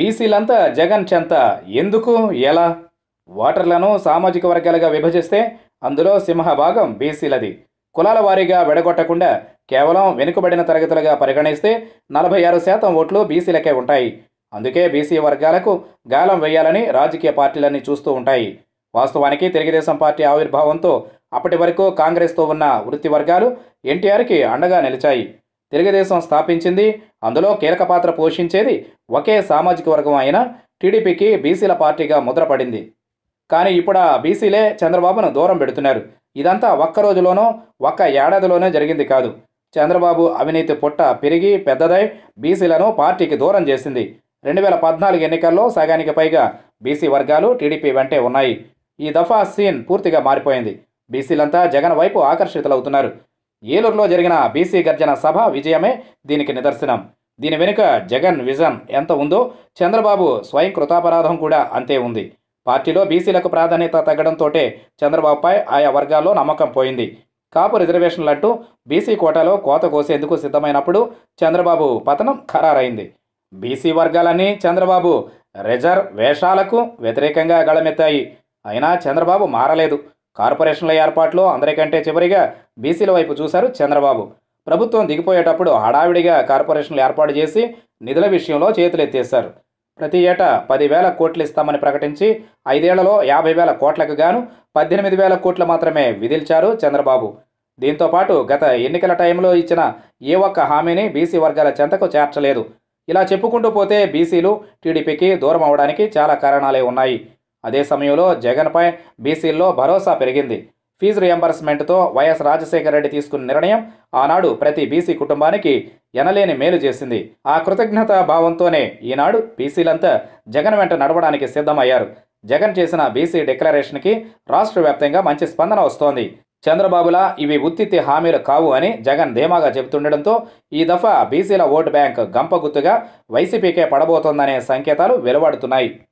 బీసీలంతా జగన్ చెంత ఎందుకు ఎలా ఓటర్లను సామాజిక వర్గాలుగా విభజిస్తే అందులో సింహభాగం బీసీలది కులాల వారీగా విడగొట్టకుండా కేవలం వెనుకబడిన తరగతులుగా పరిగణిస్తే నలభై ఆరు శాతం ఓట్లు బీసీలకే ఉంటాయి అందుకే బీసీ వర్గాలకు గాలం వేయాలని రాజకీయ పార్టీలన్నీ చూస్తూ ఉంటాయి వాస్తవానికి తెలుగుదేశం పార్టీ ఆవిర్భావంతో అప్పటి వరకు కాంగ్రెస్తో ఉన్న వృత్తి వర్గాలు ఎన్టీఆర్కి అండగా నిలిచాయి తెలుగుదేశం స్థాపించింది అందులో కీలక పాత్ర పోషించేది ఒకే సామాజిక వర్గం అయిన టీడీపీకి బీసీల పార్టీగా ముద్రపడింది కానీ ఇప్పుడు ఆ బీసీలే చంద్రబాబును దూరం పెడుతున్నారు ఇదంతా ఒక్క రోజులోనో ఒక్క ఏడాదిలోనే జరిగింది కాదు చంద్రబాబు అవినీతి పుట్ట పెరిగి పెద్దదై బీసీలను పార్టీకి దూరం చేసింది రెండు వేల పద్నాలుగు ఎన్నికల్లో సగానికి పైగా బీసీ వర్గాలు టీడీపీ వెంటే ఉన్నాయి ఈ దఫా సీన్ పూర్తిగా మారిపోయింది బీసీలంతా జగన్ వైపు ఆకర్షితులవుతున్నారు ఏలూరులో జరిగిన బీసీ గర్జన సభ విజయమే దీనికి నిదర్శనం దీని వెనుక జగన్ విజన్ ఎంత ఉందో చంద్రబాబు స్వయం కృతాపరాధం కూడా అంతే ఉంది పార్టీలో బీసీలకు ప్రాధాన్యత తగ్గడంతోటే చంద్రబాబుపై ఆయా వర్గాల్లో నమ్మకం పోయింది కాపు రిజర్వేషన్లంటూ బీసీ కోటాలో కోత కోసేందుకు సిద్ధమైనప్పుడు చంద్రబాబు పతనం ఖరారైంది బీసీ వర్గాలన్నీ చంద్రబాబు రిజర్వ్ వేషాలకు వ్యతిరేకంగా గళమెత్తాయి అయినా చంద్రబాబు మారలేదు కార్పొరేషన్ల ఏర్పాట్లో అందరికంటే చివరిగా బీసీల వైపు చూశారు చంద్రబాబు ప్రభుత్వం దిగిపోయేటప్పుడు హడావిడిగా కార్పొరేషన్లు ఏర్పాటు చేసి నిధుల విషయంలో చేతులెత్తేశారు ప్రతి ఏటా పదివేల కోట్లు ఇస్తామని ప్రకటించి ఐదేళ్లలో యాభై వేల కోట్లకు గాను పద్దెనిమిది వేల కోట్లు మాత్రమే విధిల్చారు చంద్రబాబు దీంతో పాటు గత ఎన్నికల టైంలో ఇచ్చిన ఏ ఒక్క హామీని బీసీ వర్గాల చెంతకు చేర్చలేదు ఇలా చెప్పుకుంటూ పోతే బీసీలు టీడీపీకి దూరం అవడానికి చాలా కారణాలే ఉన్నాయి అదే సమయంలో జగన్పై బీసీల్లో భరోసా పెరిగింది ఫీజు రియంబర్స్మెంట్తో వైఎస్ రాజశేఖర రెడ్డి తీసుకున్న నిర్ణయం ఆనాడు ప్రతి బీసీ కుటుంబానికి ఎనలేని మేలు చేసింది ఆ కృతజ్ఞత భావంతోనే ఈనాడు బీసీలంతా జగన్ వెంట నడవడానికి సిద్ధమయ్యారు జగన్ చేసిన బీసీ డిక్లరేషన్కి రాష్ట్ర వ్యాప్తంగా మంచి స్పందన వస్తోంది చంద్రబాబులా ఇవి ఉత్తిత్తి హామీలు కావు అని జగన్ ధీమాగా చెబుతుండటంతో ఈ దఫా బీసీల ఓటు బ్యాంక్ గంపగుత్తుగా వైసీపీకే పడబోతోందనే సంకేతాలు వెలువడుతున్నాయి